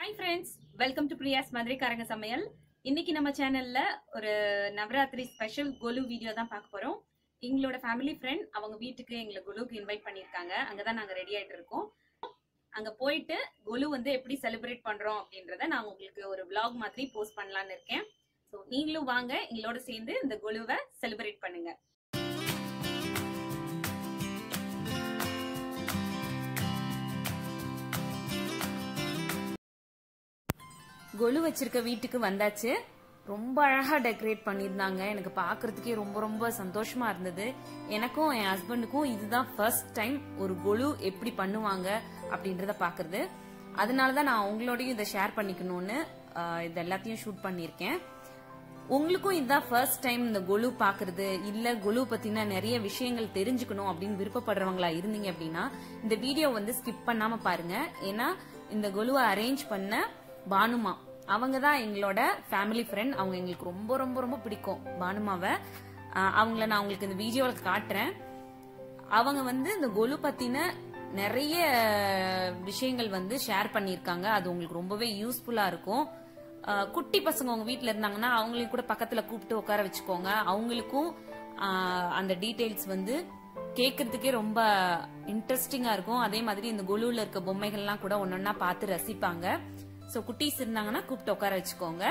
Hi friends welcome to Priya's மதுரைக்காரங்க சமையல் இன்னைக்கு நம்ம சேனல்ல ஒரு நவராத்திரி ஸ்பெஷல் கொலு வீடியோ தான் பார்க்க போறோம் எங்களோட ஃபேமிலி ஃப்ரெண்ட் அவங்க வீட்டுக்கு எங்களை கொலுக்கு இன்வைட் பண்ணியிருக்காங்க அங்கதான் நாங்க ரெடி ஆயிட்டு இருக்கோம் அங்க போயிட்டு கொலு வந்து எப்படி செலிப்ரேட் பண்றோம் அப்படின்றத நான் உங்களுக்கு ஒரு vlog மாதிரி போஸ்ட் பண்ணலாம்னு இருக்கேன் ஸோ நீங்களும் வாங்க எங்களோட சேர்ந்து இந்த கொலுவை செலிப்ரேட் பண்ணுங்க கொலு வச்சிருக்க வீட்டுக்கு வந்தாச்சு ரொம்ப அழகா டெக்கரேட் பண்ணியிருந்தாங்க எனக்கு பார்க்கிறதுக்கே ரொம்ப ரொம்ப சந்தோஷமா இருந்தது எனக்கும் என் ஹஸ்பண்டுக்கும் இதுதான் ஃபர்ஸ்ட் டைம் ஒரு கொலு எப்படி பண்ணுவாங்க அப்படின்றத பாக்குறது அதனால தான் நான் உங்களோடயும் இதை ஷேர் பண்ணிக்கணும்னு ஆஹ், இது எல்லாத்தையும் ஷூட் பண்ணியிருக்கேன் உங்களுக்கும் இதுதான் ஃபர்ஸ்ட் டைம் இந்த கொலு பாக்குறது இல்ல கொலு பத்தின நிறைய விஷயங்கள் தெரிஞ்சுக்கணும் அப்படின்னு விருப்பப்படுறவங்களா இருந்தீங்க அப்படின்னா இந்த வீடியோ வந்து ஸ்கிப் பண்ணாம பாருங்க ஏன்னா இந்த கொலுவை அரேஞ்ச் பண்ண பானுமா அவங்க தான் எங்களோட ஃபேமிலி ஃப்ரெண்ட் அவங்க எங்களுக்கு ரொம்ப ரொம்ப ரொம்ப பிடிக்கும் பானுமாவை ஆஹ் அவங்கள நான் உங்களுக்கு இந்த வீடியோவில் காட்டுறேன் அவங்க வந்து இந்த கொலு பத்தின நிறைய விஷயங்கள் வந்து ஷேர் பண்ணியிருக்காங்க அது உங்களுக்கு ரொம்பவே யூஸ்ஃபுல்லா இருக்கும் அஹ் குட்டி பசங்க உங்க வீட்ல இருந்தாங்கன்னா அவங்களையும் கூட பக்கத்துல கூப்பிட்டு உட்கார வச்சுக்கோங்க அவங்களுக்கும் அஹ் அந்த டீடைல்ஸ் வந்து கேட்கறதுக்கே ரொம்ப இன்ட்ரெஸ்டிங்கா இருக்கும் அதே மாதிரி இந்த கொலுல இருக்க பொம்மைகள்லாம் கூட ஒன்னொன்னா பார்த்து ரசிப்பாங்க சோ குட்டீஸ் இருந்தாங்கன்னா கூப்பிட்டு உட்கார வச்சுக்கோங்க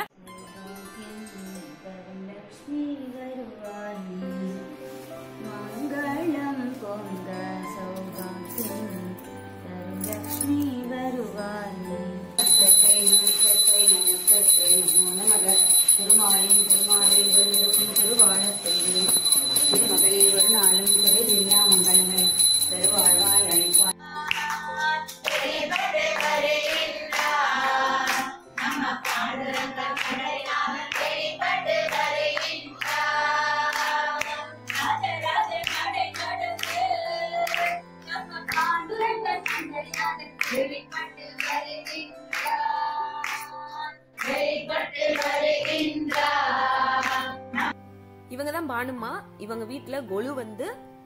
லக்ஷ்மி வருவாயி மங்களம் பொங்க சௌபாக்கியம் தரும் லக்ஷ்மி வருவாயி நமஸ்தே நமஸ்தே நமஸ்தே நமோ நமக திருமாலின் திருமாலின் வெள்ளுக்கும் திருவாழத்தையும் திருமகளிர் ஒரு நாளும் குறைவில்லா மங்களங்கள் பெருவாழ்வாய் அழைப்பாய் இவங்க தான் பானுமா இவங்க வீட்ல கொலு வந்து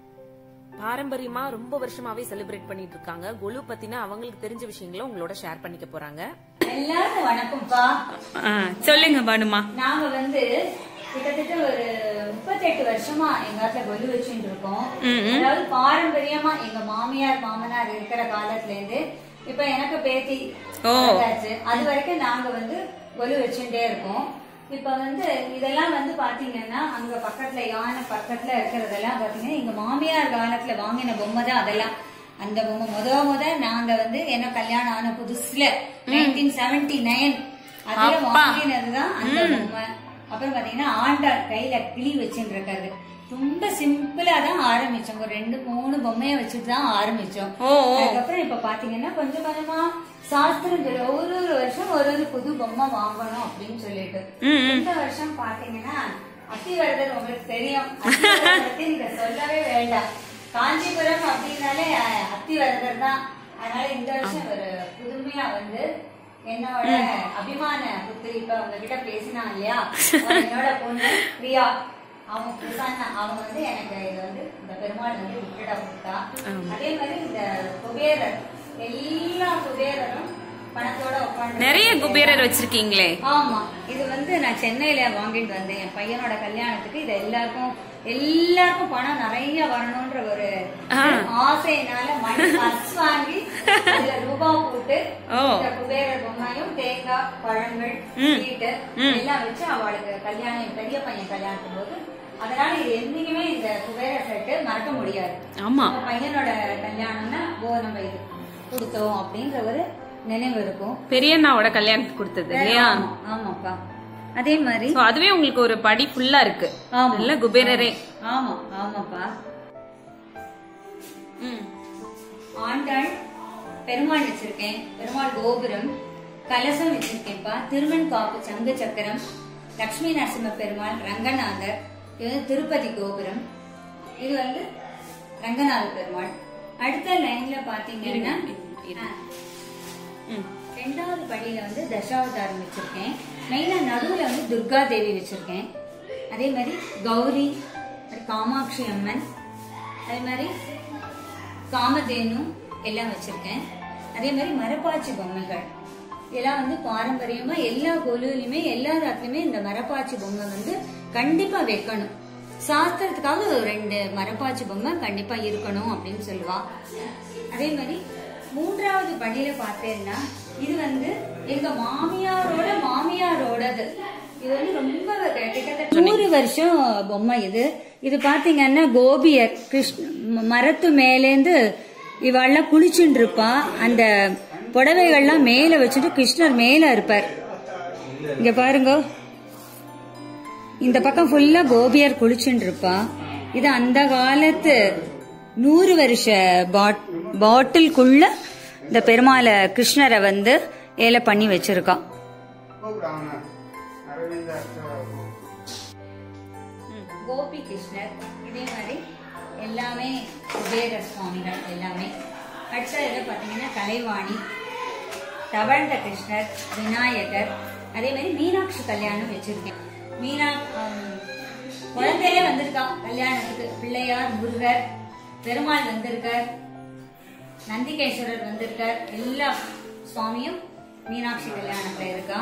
பாரம்பரியமா ரொம்ப வருஷமாவே செலிப்ரேட் பண்ணிட்டு இருக்காங்க கொலு பத்தின அவங்களுக்கு தெரிஞ்ச விஷயங்களை உங்களோட ஷேர் பண்ணிக்க போறாங்க எல்லாருக்கும் வணக்கம்ப்பா சொல்லுங்க பானுமா நாங்க வந்து கிட்டத்தட்ட ஒரு முப்பத்தெட்டு வருஷமா எங்க ஆத்துல கொலு வச்சுட்டு இருக்கோம் அதாவது பாரம்பரியமா எங்க மாமியார் மாமனார் இருக்கிற காலத்துல இருந்து இப்ப எனக்கு பேத்தி வந்தாச்சு அது வரைக்கும் நாங்க வந்து கொலு வச்சுட்டே இருக்கோம் இப்ப வந்து இதெல்லாம் வந்து பாத்தீங்கன்னா அங்க பக்கத்துல யானை பக்கத்துல இருக்கிறதெல்லாம் பாத்தீங்கன்னா எங்க மாமியார் காலத்துல வாங்கின பொம்மை தான் அதெல்லாம் அந்த பொம்மை முத முத நாங்க வந்து என்ன கல்யாணம் ஆன புதுசுல நைன்டீன் செவன்டி நைன் அதுல வாங்கினதுதான் அந்த பொம்மை அப்புறம் பாத்தீங்கன்னா ஆண்டாள் கையில கிளி வச்சுட்டு இருக்காரு ரொம்ப சிம்பிளா தான் ஆரம்பிச்சோம் ஒரு ரெண்டு மூணு பொம்மைய வச்சுட்டு தான் ஆரம்பிச்சோம் அதுக்கப்புறம் இப்ப பாத்தீங்கன்னா கொஞ்சம் கொஞ்சமா சாஸ்திரம் சொல்லி ஒரு ஒரு வருஷம் ஒரு ஒரு புது பொம்மை வாங்கணும் அப்படின்னு சொல்லிட்டு இந்த வருஷம் பாத்தீங்கன்னா அத்திவரதர் உங்களுக்கு தெரியும் அத்திவரதர் பத்தி நீங்க சொல்லவே வேண்டாம் காஞ்சிபுரம் அப்படின்னாலே அஹ், அத்திவரதர் தான் அதனால இந்த வருஷம் ஒரு புதுமையா வந்து என்னோட அபிமான புத்திரி இப்ப உங்ககிட்ட பேசினா இல்லையா அவ என்னோட பொண்ணு பிரியா அவங்க பிரசன்னா அவங்க வந்து எனக்கு இது வந்து இந்த பெருமாள் வந்து விட்டுட கொடுத்தா அதே மாதிரி இந்த குபேரர் எல்லா குபேரரும் பணத்தோட உட்காந்து நிறைய குபேரர் வச்சிருக்கீங்களே ஆமா இது வந்து நான் சென்னையில வாங்கிட்டு வந்தேன் என் பையனோட கல்யாணத்துக்கு இது எல்லாருக்கும் எல்லாருக்கும் பணம் நிறைய வரணும்ன்ற ஒரு ஆசையினால மணி பர்ஸ் வாங்கி அதுல ரூபா போட்டு இந்த குபேரர் பொம்மையும் தேங்காய் பழங்கள் ஸ்வீட்டு எல்லாம் வச்சு அவளுக்கு கல்யாணம் என் பெரிய பையன் கல்யாணத்தும் போது அதனால இது என்னைக்குமே இந்த குபேர செட்டு மறக்க முடியாது ஆமா நம்ம பையனோட கல்யாணம்னா ஓ நம்ம இது கொடுத்தோம் அப்படின்ற ஒரு நினைவு இருக்கும் பெரியண்ணாவோட கல்யாணத்துக்கு கொடுத்தது இல்லையா ஆமா, ஆமாப்பா அதே மாதிரி So, அதுவே உங்களுக்கு ஒரு படி ஃபுல்லா இருக்கு ஆமா நல்ல குபேரரே ஆமா ஆமாப்பா ம். ஆண்டாள் பெருமாள் வச்சிருக்கேன் பெருமாள் கோபுரம் கலசம் வச்சிருக்கேன்ப்பா திருமண் காப்பு சங்கு சக்கரம் லக்ஷ்மி நரசிம்ம பெருமாள் ரங்கநாதர் இது வந்து திருப்பதி கோபுரம் இது வந்து ரங்கநாத பெருமாள் அடுத்த லைன்ல பாத்தீங்கன்னா ஆ, ம். ரெண்டாவது படியில வந்து தசாவதாரம் வச்சிருக்கேன் மெயினா நடுவுல வந்து துர்கா தேவி வச்சிருக்கேன் அதே மாதிரி கௌரி அப்புறம் காமாட்சி அம்மன் அதே மாதிரி காமதேனு எல்லாம் வச்சிருக்கேன் அதே மாதிரி மரப்பாச்சி பொம்மைகள் இதெல்லாம் வந்து பாரம்பரியமா எல்லா கொலுலையுமே எல்லா ராத்திலுமே இந்த மரப்பாச்சி பொம்மை வந்து கண்டிப்பா வைக்கணும் சாஸ்திரத்துக்காக ஒரு ரெண்டு மரப்பாச்சி பொம்மை கண்டிப்பா இருக்கணும் அப்படின்னு சொல்லுவா அதே மாதிரி மூன்றாவது படியில பார்த்தேன்னா இது வந்து எங்க மாமியாரோட மாமியாரோடது இது வந்து ரொம்ப கிட்டத்தட்ட நூறு வருஷம் பொம்மை இது இது பாத்தீங்கன்னா கோபியர் கிருஷ்ண மரத்து மேலேந்து இவாள்லாம் குளிச்சுட்டு இருப்பா அந்த புடவைகள்லாம் மேல வச்சுட்டு கிருஷ்ணர் மேல இருப்பார் இங்க பாருங்க இந்த பக்கம் ஃபுல்லா கோபியர் குளிச்சுட்டு இருப்பா இது அந்த காலத்து நூறு வருஷ பாட் பாட்டிலுக்குள்ள இந்த பெருமாளை கிருஷ்ணரை வந்து ஏல பண்ணி வச்சிருக்கா கோபி கிருஷ்ணர் இதே மாதிரி எல்லாமே குபேரர் சுவாமிகள் எல்லாமே அடுத்த இதில் பார்த்தீங்கன்னா கலைவாணி தவழ்ந்த கிருஷ்ணர் விநாயகர் அதே மாதிரி மீனாட்சி கல்யாணம் வச்சிருக்கேன் மீனா ஆம், குழந்தையிலே வந்திருக்கா கல்யாணத்துக்கு பிள்ளையார் முருகர் பெருமாள் வந்திருக்கார் நந்திகேஸ்வரர் வந்திருக்கார் எல்லா சுவாமியும் மீனாட்சி கல்யாணத்துல இருக்கா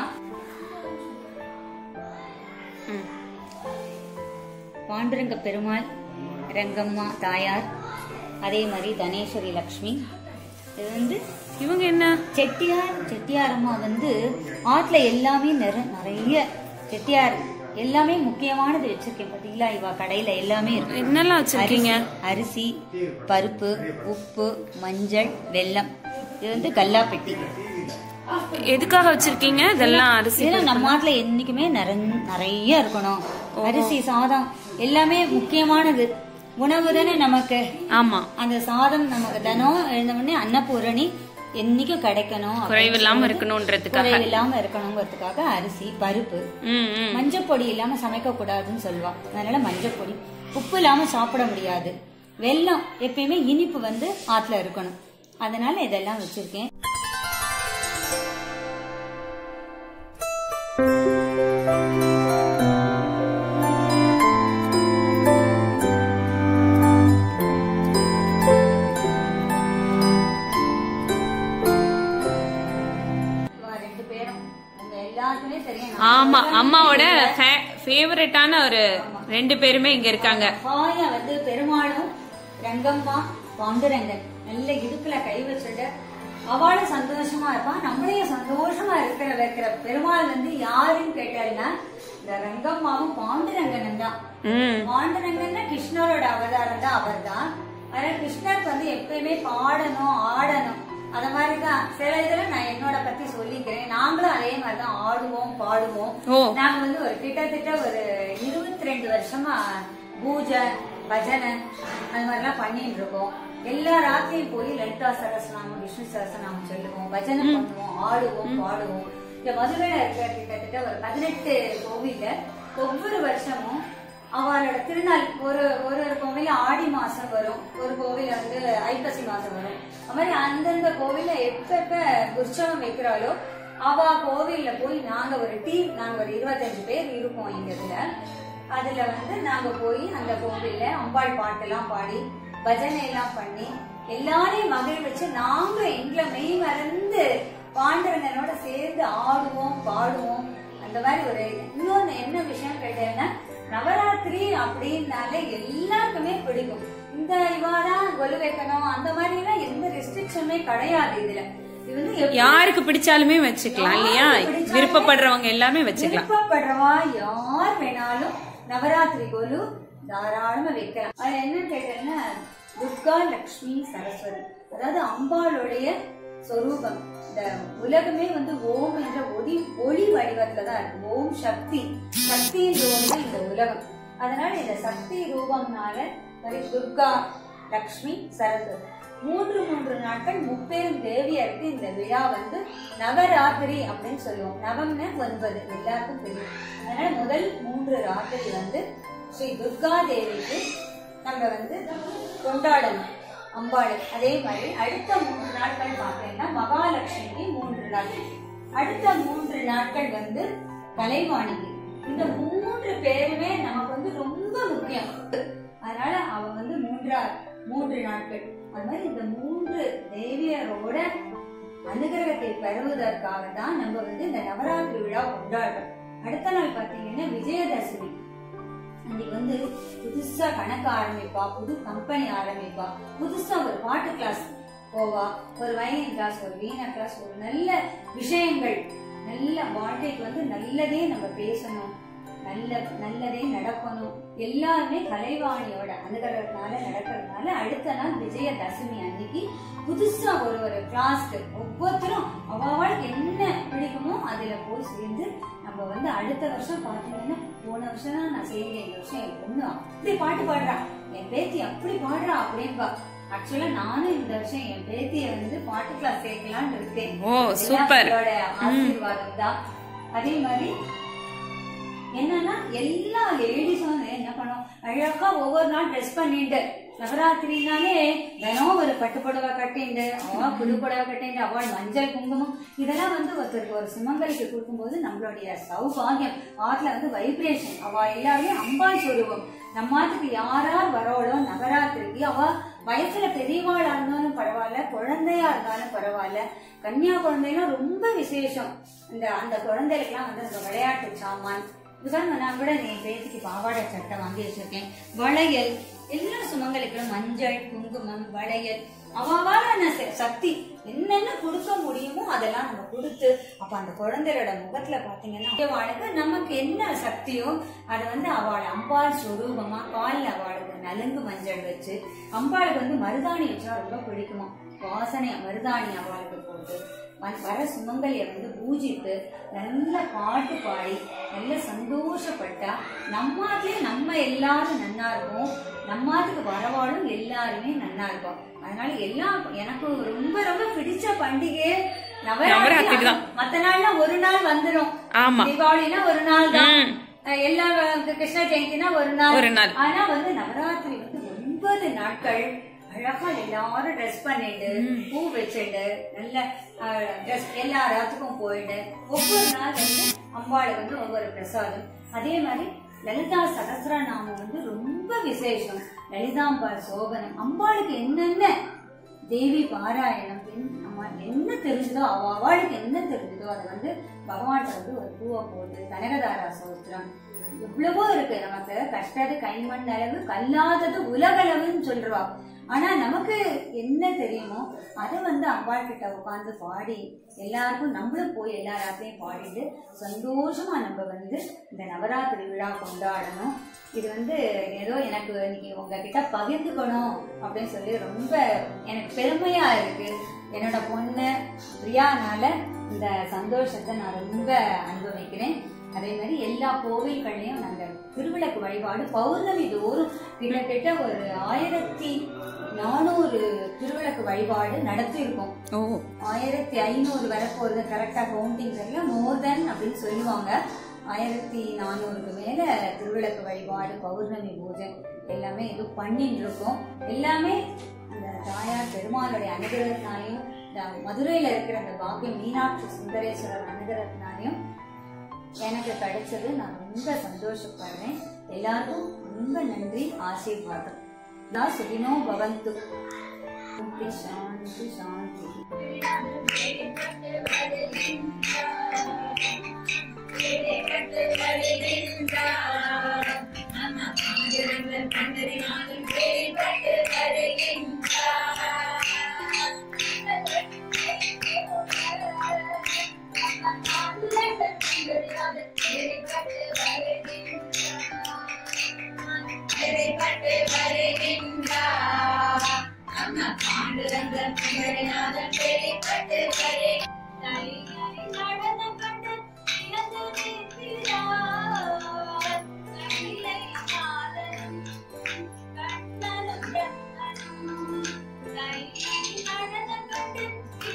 பாண்டுரங்க பெருமாள் ரங்கம்மா தாயார் அதே மாதிரி தனேஸ்வரி லக்ஷ்மி இது வந்து இவங்க என்ன செட்டியார் செட்டியார் அம்மா வந்து ஆத்துல எல்லாமே நிற- நிறைய செட்டியார் எல்லாமே முக்கியமானது வச்சிருக்கேன் பாத்தீங்களா இவ கடையில எல்லாமே இருக்கு என்னெல்லாம் வச்சிருக்கீங்க அரிசி பருப்பு உப்பு மஞ்சள் வெல்லம் இது வந்து கல்லாப்பெட்டி எதுக்காக வச்சிருக்கீங்க இதெல்லாம் அரிசி இதெல்லாம் நம்ம நாட்டுல என்னைக்குமே நிற- நிறைய இருக்கணும் அரிசி சாதம் எல்லாமே முக்கியமானது உணவு தானே நமக்கு ஆமா அந்த சாதம் நமக்கு தினம் எழுந்த உடனே அன்னபூரணி என்னைக்கும் கிடைக்கணும் குறைவில்லாம இருக்கணும்ன்றதுக்காக குறைவில்லாம இருக்கணுங்கிறதுக்காக அரிசி பருப்பு ம் ம் மஞ்சள் பொடி இல்லாம சமைக்க கூடாதுன்னு சொல்லுவா அதனால மஞ்சள் பொடி உப்பு இல்லாம சாப்பிட முடியாது வெல்லம் எப்பயுமே இனிப்பு வந்து ஆத்துல இருக்கணும் அதனால இதெல்லாம் வச்சிருக்கேன் இவா ரெண்டு பேரும் உங்க எல்லாருக்குமே தெரியும் ஆமா அம்மாவோட ஃபேவரட்டான ஒரு ரெண்டு பேருமே இங்க இருக்காங்க ஹாயா வந்து பெருமாளும் ரங்கம்மா பாண்டுரங்கன் நல்ல இடுப்புல கை வச்சுட்டு அவளும் சந்தோஷமா இருப்பா நம்மளையும் சந்தோஷமா இருக்கிற வைக்கிற பெருமாள் வந்து யாருன்னு கேட்டாருன்னா இந்த ரங்கம்மாவும் பாண்டுரங்கனும் தான் ம் பாண்டுரங்கன்னா கிருஷ்ணரோட அவதாரம் தான் அவர் தான் ஆனா கிருஷ்ணருக்கு வந்து எப்பயுமே பாடணும் ஆடணும் அத மாதிரிதான் சில இதுல நான் என்னோட பத்தி சொல்லிக்கிறேன் நாங்களும் அதே மாதிரிதான் ஆடுவோம் பாடுவோம் ஓ நாங்க வந்து ஒரு கிட்டத்தட்ட ஒரு இருபத்தி ரெண்டு வருஷமா பூஜை பஜனை அது மாதிரிலாம் பண்ணிட்டு இருக்கோம் எல்லா ராத்திரியும் போய் லலிதா சரஸ்நாமம் விஷ்ணு சரஸ்நாமம் சொல்லுவோம் பஜனை பண்ணுவோம் ஆடுவோம் பாடுவோம் இந்த மதுரையில இருக்கிற கிட்டத்தட்ட ஒரு பதினெட்டு கோவில்ல ஒவ்வொரு வருஷமும் அவளோட திருநாள் ஒரு ஒரு ஒரு கோவில ஆடி மாசம் வரும் ஒரு கோவில வந்து ஐப்பசி மாசம் வரும் அது மாதிரி அந்தந்த கோவில்ல எப்ப எப்ப உற்சவம் வைக்கிறாளோ அவ கோவில்ல போய் நாங்க ஒரு டீம் நாங்க ஒரு இருபத்தஞ்சு பேர் இருக்கோம் எங்க இதுல அதுல வந்து நாங்க போய் அந்த கோவில்ல அம்பாள் பாட்டெல்லாம் பாடி பஜனை எல்லாம் பண்ணி எல்லாரையும் மகிழ் வச்சு நாங்க எங்களை மெய் மறந்து பாண்டவனோட சேர்ந்து ஆடுவோம் பாடுவோம் அந்த மாதிரி ஒரு இன்னொன்னு என்ன விஷயம் கேட்டேன்னா நவராத்திரி அப்படின்னாலே எல்லாருக்குமே பிடிக்கும் இந்த இவாதான் கொலு வைக்கணும் அந்த மாதிரி எல்லாம் எந்த ரெஸ்ட்ரிக்ஷனுமே கிடையாது இதுல இது வந்து எப்படி யாருக்கு பிடிச்சாலுமே வச்சுக்கலாம் இல்லையா யாருக்கு பிடிச்சாலுமே விருப்பப்படுறவங்க எல்லாமே வச்சுக்கலாம் விருப்பப்படுறவா யார் வேணாலும் நவராத்திரி கொலு தாராளமா வைக்கலாம் அது என்ன கேட்டேன்னா துர்கா லக்ஷ்மி சரஸ்வதி அதாவது அம்பாளுடைய சொரூபம் இந்த உலகமே வந்து ஓம் என்ற ஒளி ஒளி வடிவத்துல தான் இருக்கு ஓம் சக்தி சக்தியின் ரூபம் தான் இந்த உலகம் அதனால இந்த சக்தி ரூபம்னால மாதிரி துர்கா லக்ஷ்மி சரஸ்வதி மூன்று மூன்று நாட்கள் முப்பெரும் தேவியருக்கு இந்த விழா வந்து நவராத்திரி அப்படின்னு சொல்லுவோம் நவம்னா ஒன்பது எல்லாருக்கும் தெரியும் அதனால முதல் மூன்று ராத்திரி வந்து ஸ்ரீ துர்கா தேவிக்கு நம்ம வந்து கொண்டாடணும் அம்பாளை அதே மாதிரி அடுத்த மூன்று நாட்கள் பார்த்தீங்கன்னா மகாலட்சுமிக்கு மூன்று நாட்கள் அடுத்த மூன்று நாட்கள் வந்து கலைவாணிக்கு இந்த மூன்று பேருமே நமக்கு வந்து ரொம்ப முக்கியம் அதனால அவ வந்து மூன்றா மூன்று நாட்கள் அது மாதிரி இந்த மூன்று தேவியரோட அனுகிரகத்தை பெறுவதற்காக தான் நம்ம வந்து இந்த நவராத்திரி விழா கொண்டாடுறோம் அடுத்த நாள் பாத்தீங்கன்னா விஜயதசமி அன்னைக்கு வந்து புதுசா கணக்கு ஆரம்பிப்பா புது கம்பெனி ஆரம்பிப்பா புதுசா ஒரு பாட்டு கிளாஸ் போவா ஒரு வயலின் கிளாஸ் ஒரு வீணா கிளாஸ் ஒரு நல்ல விஷயங்கள் நல்ல வாழ்க்கைக்கு வந்து நல்லதே நம்ம பேசணும் நல்ல நல்லதே நடக்கணும் எல்லாருமே கலைவாணியோட அனுகிரகத்தினால நடக்கிறதுனால அடுத்த நாள் விஜயதசமி அன்னைக்கு புதுசா ஒரு ஒரு கிளாஸ்க்கு ஒவ்வொருத்தரும் அவளுக்கு என்ன பிடிக்குமோ அதுல போய் சேர்ந்து நம்ம வந்து அடுத்த வருஷம் பாத்தீங்கன்னா போன வருஷம் தான் நான் சேர்ந்தேன் இந்த வருஷம் என் பொண்ணு அப்படி பாட்டு பாடுறா என் பேத்தி அப்படி பாடுறா அப்படின்பா ஆக்சுவலா நானும் இந்த வருஷம் என் பேத்திய வந்து பாட்டு கிளாஸ் சேர்க்கலாம்னு இருக்கேன் ஓ, சூப்பர். எல்லாம் உங்களோட ஆசீர்வாதம் தான் அதே மாதிரி என்னன்னா எல்லா லேடிஸும் வந்து என்ன பண்ணும் அழகா ஒவ்வொரு நாள் ட்ரெஸ் பண்ணிட்டு நவராத்திரினாலே தினம் ஒரு பட்டு புடவை கட்டிண்டு அவ புது புடவை கட்டிண்டு அவள் மஞ்சள் குங்குமம் இதெல்லாம் வந்து ஒருத்தருக்கு ஒரு சுமங்கலிக்கு கொடுக்கும்போது நம்மளுடைய சௌபாகியம் ஆர்ட்ல வந்து வைப்ரேஷன் அவ எல்லாரையும் அம்பாள் சொருவம் நம்மாத்துக்கு யார் யார் வரோளோ நவராத்திரிக்கு அவ வயசுல பெரியவாளா இருந்தாலும் பரவாயில்ல குழந்தையா இருந்தாலும் பரவாயில்ல கன்னியா குழந்தைலாம் ரொம்ப விசேஷம் இந்த அந்த குழந்தைகளுக்குலாம் வந்து அந்த விளையாட்டு சாமான் இதுதான் நான் கூட என் பேத்திக்கு பாவாடை சட்டை வாங்கி வச்சிருக்கேன் வளையல் எல்லா சுமங்களுக்கும் மஞ்சள் குங்குமம் வளையல் அவாவாலான ச- சக்தி என்னென்ன கொடுக்க முடியுமோ அதெல்லாம் நம்ம கொடுத்து அப்ப அந்த குழந்தையோட முகத்துல பாத்தீங்கன்னா அவளுக்கு நமக்கு என்ன சக்தியோ அதை வந்து அவளை அம்பாள் சுரூபமா காலில் அவளுக்கு நலுங்கு மஞ்சள் வச்சு அம்பாளுக்கு வந்து மருதாணி வச்சா ரொம்ப பிடிக்குமா வாசனை மருதாணி அவளுக்கு போட்டு வ- வர சுமங்கலிய வந்து பூஜித்து நல்ல பாட்டு பாடி நல்ல சந்தோஷப்பட்டா நம்மாத்திலே நம்ம எல்லாரும் நன்னா இருப்போம் நம்மாத்துக்கு வரவாளும் எல்லாருமே நன்னா இருப்போம் அதனால எல்லாம் எனக்கு ரொம்ப ரொம்ப பிடிச்ச பண்டிகை நவராத்திரி நவராத்திரி தான். மத்த நாள்னா ஒரு நாள் வந்துரும் ஆமா தீபாவளினா ஒரு நாள் தான் ம். அஹ் எல்லா வ- கிருஷ்ண ஜெயந்தினா ஒரு நாள் ஒரு நாள். ஆனா வந்து நவராத்திரி வந்து ஒன்பது நாட்கள் அழகா எல்லாரும் ட்ரெஸ் பண்ணிட்டு பூ வச்சுட்டு நல்ல ட்ரெஸ் எல்லா இடத்துக்கும் போயிட்டு ஒவ்வொரு நாள் வந்து அம்பாளுக்கு வந்து ஒவ்வொரு பிரசாதம் அதே மாதிரி லலிதா சகஸ்ரநாமம் வந்து ரொம்ப விசேஷம் லலிதாம்பாள் சோபனம் அம்பாளுக்கு என்னென்ன தேவி பாராயணம் என்- நம்ம என்ன தெரிஞ்சதோ அவ அவளுக்கு என்ன தெரிஞ்சதோ அதை வந்து பகவான்கிட்ட வந்து ஒரு பூவை போட்டு கனகதாரா சோத்திரம் எவ்வளவோ இருக்கு நமக்கு கஷ்டது கைமண் அளவு கல்லாதது உலகளவுன்னு சொல்றவா ஆனா நமக்கு என்ன தெரியுமோ அதை வந்து அம்பாள் கிட்ட உட்காந்து பாடி எல்லாருக்கும் நம்மளும் போய் எல்லா ராத்திரையும் பாடிட்டு சந்தோஷமா நம்ம வந்து இந்த நவராத்திரி விழா கொண்டாடணும் இது வந்து ஏதோ எனக்கு இன்னைக்கு உங்ககிட்ட பகிர்ந்துக்கணும் அப்படின்னு சொல்லி ரொம்ப எனக்கு பெருமையா இருக்கு என்னோட பொண்ணு பிரியானால இந்த சந்தோஷத்தை நான் ரொம்ப அனுபவிக்கிறேன் அதே மாதிரி எல்லா கோவில்கள்லயும் நாங்க திருவிளக்கு வழிபாடு பௌர்ணமி தோறும் கிட்டத்தட்ட ஒரு ஆயிரத்தி நானூறு திருவிளக்கு வழிபாடு நடத்தியிருக்கோம் ஓ ஆயிரத்தி ஐநூறு வரப்போறது கரெக்டா கவுண்டிங் தெரியல மோர் தென் அப்படின்னு சொல்லுவாங்க ஆயிரத்தி நானூறுக்கு மேல திருவிளக்கு வழிபாடு பௌர்ணமி பூஜை எல்லாமே இது பண்ணிட்டு இருக்கோம் எல்லாமே அந்த தாயார் பெருமாளுடைய அனுகிரகத்தினாலையும் இந்த மதுரையில இருக்கிற அந்த பாக்கியம் மீனாட்சி சுந்தரேஸ்வரர் அனுகிரகத்தினாலையும் எனக்கு கிடைச்சது நான் ரொம்ப சந்தோஷப்படுறேன் எல்லாருக்கும் ரொம்ப நன்றி ஆசீர்வாதம் நான் சுகினோ பவந்து சாந்தி சாந்தி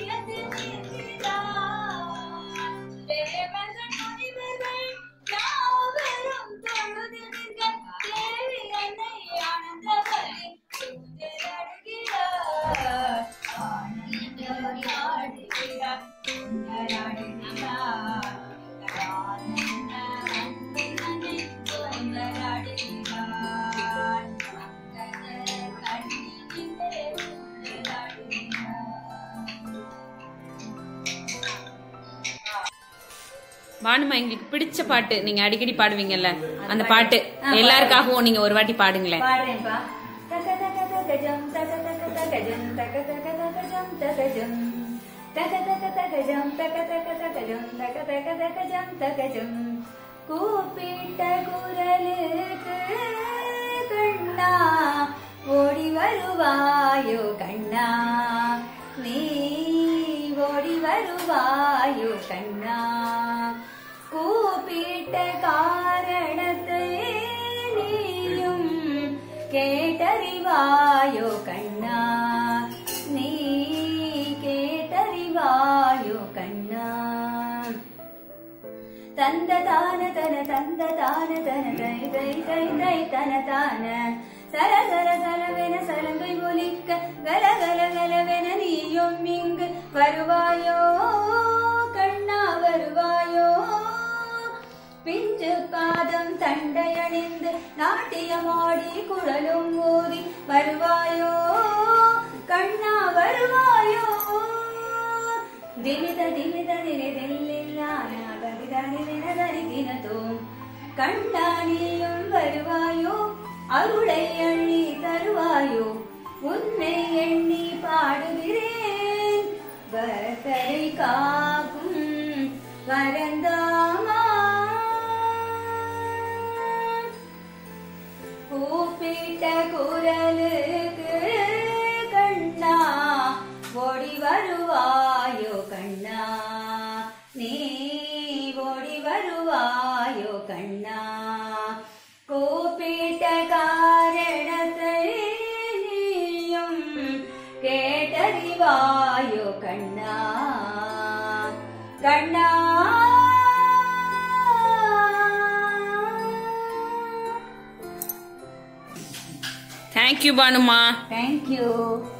தேவர்கள் முனிவர்கள் யாவரும் பானுமா எங்களுக்கு பிடிச்ச பாட்டு நீங்க அடிக்கடி பாடுவீங்கல்ல அந்த பாட்டு எல்லாருக்காகவும் நீங்க ஒரு வாட்டி பாடுங்களேன் பாடுறேன்ப்பா தக தக தகஜம் தக தக தகஜம் தக தக தகஜம் தகஜம் தக தக தகஜம் தக தக தகஜம் தக தக தகஜம் தகஜம் கூப்பிட்ட குரலுக்கு கண்ணா ஓடி வருவாயோ கண்ணா நீ ஓடி வருவாயோ கண்ணா கூப்பிட்ட காரணத்தை நீயும் கேட்டறிவாயோ கண்ணா நீ கேட்டறிவாயோ கண்ணா தந்த தான தன தந்த தான தன தை தை தை தை தன தான சர சர சரவென சலங்கை ஒலிக்க கல கல கலவென நீயும் இங்கு வருவாயோ கண்ணா வருவாயோ பிஞ்சு பாதம் தண்டையணிந்து நாட்டியமாடி குழலும் ஊதி வருவாயோ கண்ணா வருவாயோ ದಿವಿದ ದಿವಿದ ದಿನಿದಿಲ್ಲ தினதும் கண்டானியும் வருவாயோ அருளை எண்ணி தருவாயோ உன்னை எண்ணி பாடுகிறேன் வரக்கரை காக்கும் வரந்தாமா கூப்பிட்ட குரலுக்கு கண்ணா ஓடி வருவாயோ கண்ணா நீ ஓடி வருவாயோ கண்ணா கூப்பிட்ட காரணத்தை நீயும் கேட்டறிவாயோ கண்ணா கண்ணா தேங்க்யூ பானுமா தேங்க்யூ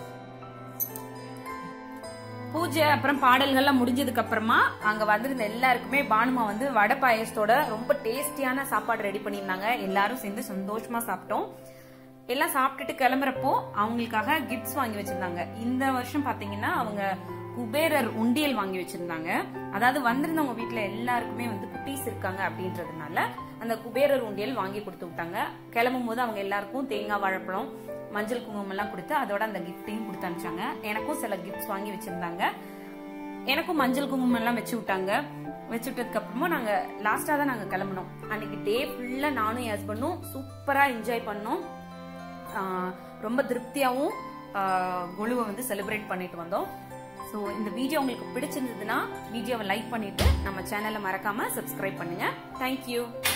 பூஜை அப்புறம் பாடல்கள்லாம் முடிஞ்சதுக்கு அப்புறமா அங்க வந்திருந்த எல்லாருக்குமே பானுமா வந்து வடை பாயசத்தோட ரொம்ப டேஸ்டியான சாப்பாடு ரெடி பண்ணியிருந்தாங்க எல்லாரும் சேர்ந்து சந்தோஷமா சாப்பிட்டோம் எல்லாம் சாப்பிட்டுட்டு கிளம்புறப்போ அவங்களுக்காக கிஃப்ட்ஸ் வாங்கி வச்சிருந்தாங்க இந்த வருஷம் பாத்தீங்கன்னா அவங்க குபேரர் உண்டியல் வாங்கி வச்சிருந்தாங்க அதாவது வந்திருந்தவங்க வீட்ல எல்லாருக்குமே வந்து குட்டீஸ் இருக்காங்க அப்படின்றதுனால அந்த குபேரர் உண்டியல் வாங்கி கொடுத்து விட்டாங்க கிளம்பும் போது அவங்க எல்லாருக்கும் தேங்காய் வாழைப்பழம் மஞ்சள் குங்குமம் எல்லாம் கொடுத்து அதோட அந்த கிஃப்டையும் கொடுத்து அனுப்பிச்சாங்க எனக்கும் சில கிஃப்ட்ஸ் வாங்கி வச்சிருந்தாங்க எனக்கும் மஞ்சள் குங்குமம் எல்லாம் வச்சு விட்டாங்க வச்சு விட்டதுக்கு அப்புறமா நாங்க லாஸ்டா தான் நாங்க கிளம்பணும் அன்னைக்கு டே ஃபுல்லா நானும் என் ஹஸ்பண்டும் சூப்பரா என்ஜாய் பண்ணோம் ஆஹ் ரொம்ப திருப்தியாவும் ஆஹ் குழுவை வந்து செலிப்ரேட் பண்ணிட்டு வந்தோம் ஸோ இந்த வீடியோ உங்களுக்கு பிடிச்சிருந்ததுன்னா வீடியோவை லைக் பண்ணிட்டு நம்ம சேனலை மறக்காம சப்ஸ்கிரைப் பண்ணுங்க தேங்க்யூ